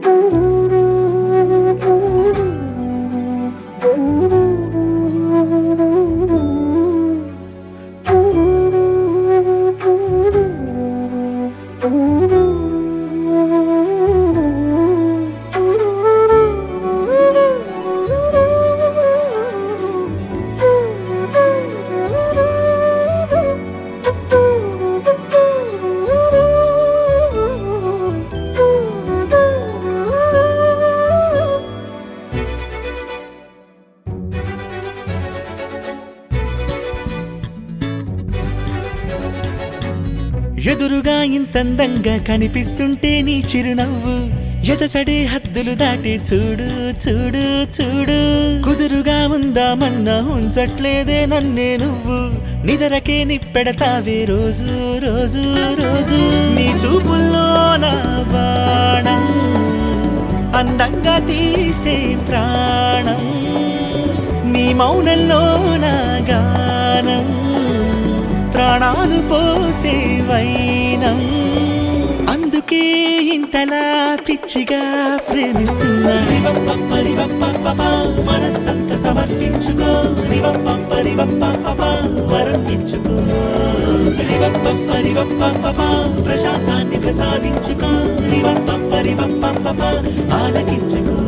ఎదురుగా ఇంతందంగా కనిపిస్తుంటే నీ చిరునవ్వు ఎదసడే హద్దులు దాటి చూడు చూడు చూడు కుదురుగా ఉందామన్నా ఉంచట్లేదే నన్నే నువ్వు నిదరకే నిప్పెడతావే రోజు రోజు రోజు నీ చూపుల్లో నా బాణం అందంగా తీసే ప్రాణం నీ మౌనంలో నా గానం ప్రాణాలు పోసే వైనం అందుకే ఇంతలా పిచ్చిగా ప్రేమిస్తున్నా రివప్పరివప్ప మనస్సంత సమర్పించుకో రివప్పరివప్ప వరం ఇచ్చుకో రివప్పరివప్ప ప్రశాంతాన్ని ప్రసాదించుకో రివప్పరివప్ప ఆలకించుకో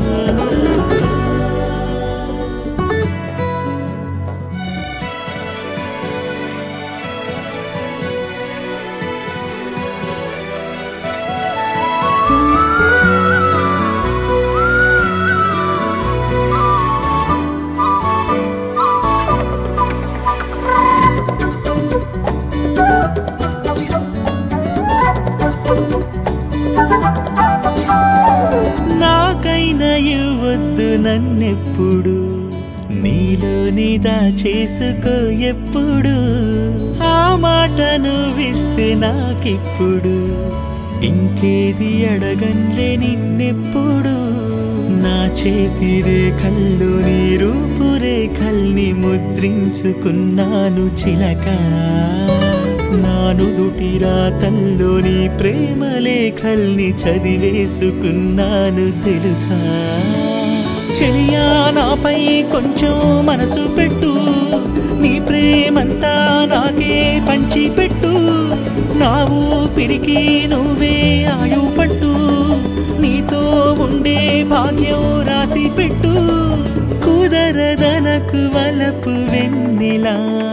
నాకైనా ఇవ్వద్దు నన్నెప్పుడు నీలో నీదా చేసుకో ఎప్పుడు ఆ మాట నువ్విస్తే నాకిప్పుడు ఇంకేది అడగన్లే నిన్నెప్పుడు నా చేతి రేఖల్లో నీ రూపురేఖల్ని ముద్రించుకున్నాను చిలక నా నుదుటి రాతల్లో నీ ప్రేమ లేఖల్ని చదివేసుకున్నాను తెలుసా చెలియా నాపై కొంచెం మనసు పెట్టు నీ ప్రేమంతా నాకే పంచి పెట్టు నా ఊపిరికి నువ్వే ఆయు పట్టు నీతో ఉండే భాగ్యం రాసి పెట్టు కుదరదనకు వలపు వెన్నెలా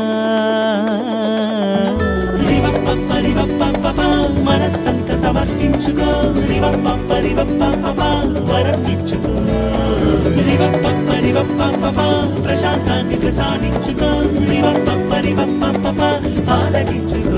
రివప్పరివప్ప మనస్సంత సమర్పించుకో రివప్పరివప్ప వరం ఇచ్చుకో రివప్పరివప్ప ప్రశాంతాన్ని ప్రసాదించుకో రివప్పరివప్ప ఆలకించుకో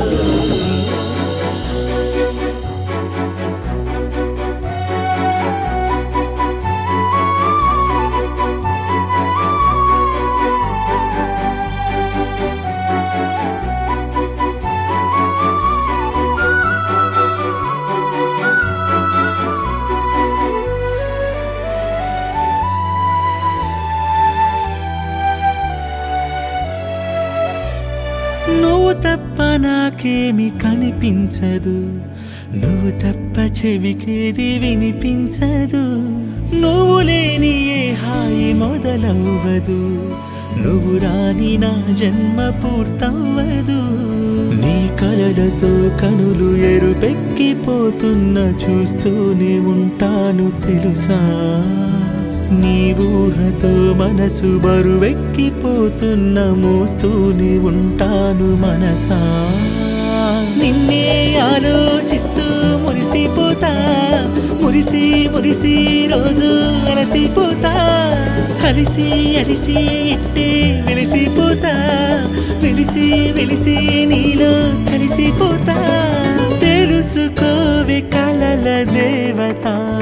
నువ్వు తప్ప నాకేమి కనిపించదు నువ్వు తప్ప చెవికేది వినిపించదు నువ్వు లేని ఏ హాయి మొదలవ్వదు నువ్వు రాని నా జన్మ పూర్తవ్వదు నీ కలలతో కనులు ఎరుపెక్కిపోతున్న చూస్తూనే ఉంటాను తెలుసా నీ ఊహతో మనసు బరువెక్కిపోతున్న మోస్తూనే ఉంటాను మనసా నిన్నే ఆలోచిస్తూ మురిసిపోతా మురిసి మురిసి రోజు అలసిపోతా అలిసి అలిసి ఇట్టే వెలిసిపోతా వెలిసి వెలిసి నీలో కలిసిపోతా తెలుసుకోవే కలల దేవత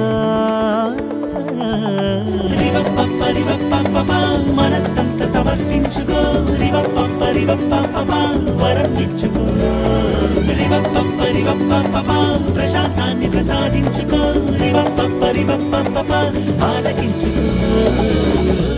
రివప్పరివప్ప మనస్సంత సమర్పించుకో రివప్పరివప్ప వరం ఇచ్చుకో రివప్పరివప్ప ప్రశాంతాన్ని ప్రసాదించుకో రివప్పరివప్ప ఆలకించుకో